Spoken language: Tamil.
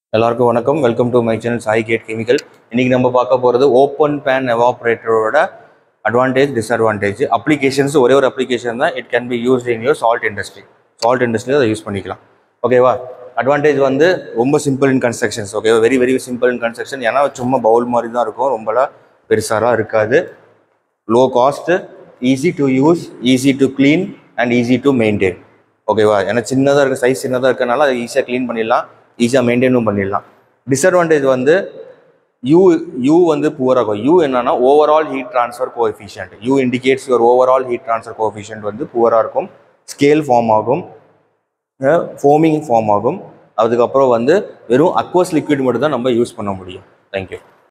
எல்லாருக்கும் வணக்கம் welcome to my channel Sai கேட் கெமிக்கல் இன்னைக்கு நம்ம பார்க்க போகிறது ஓப்பன் பேன் எவாப்ரேட்டரோட அட்வான்டேஜ் டிஸ்அட்வான்டேஜ் அப்ளிகேஷன்ஸ் ஒரே ஒரு அப்ளிகேஷன் தான் it can be used in your salt industry சால்ட் இண்டஸ்ட்ரியில் அதை யூஸ் பண்ணிக்கலாம் ஓகேவா அட்வான்டேஜ் வந்து ரொம்ப simple in constructions okay very very simple in construction ஏன்னா சும்மா பவுல் மாதிரி தான் இருக்கும் ரொம்பலாம் பெருசாலாம் இருக்காது low cost easy to use easy to clean and easy to maintain ஓகேவா ஏன்னா சின்னதாக இருக்க சைஸ் சின்னதாக இருக்கனால அதை ஈஸியாக க்ளீன் பண்ணிடலாம் ஈஸியாக மெயின்டைனும் பண்ணிடலாம் டிஸ்அட்வான்டேஜ் வந்து யூ யூ வந்து புவராக இருக்கும் யூ என்னன்னா overall heat transfer coefficient you indicates your overall heat transfer coefficient வந்து புவராக இருக்கும் ஸ்கேல் ஃபார்ம் ஆகும் ஃபோமிங் ஃபார்ம் ஆகும் அதுக்கப்புறம் வந்து வெறும் அக்வஸ் லிக்விட் மட்டும் தான் நம்ம யூஸ் பண்ண முடியும் தேங்க்யூ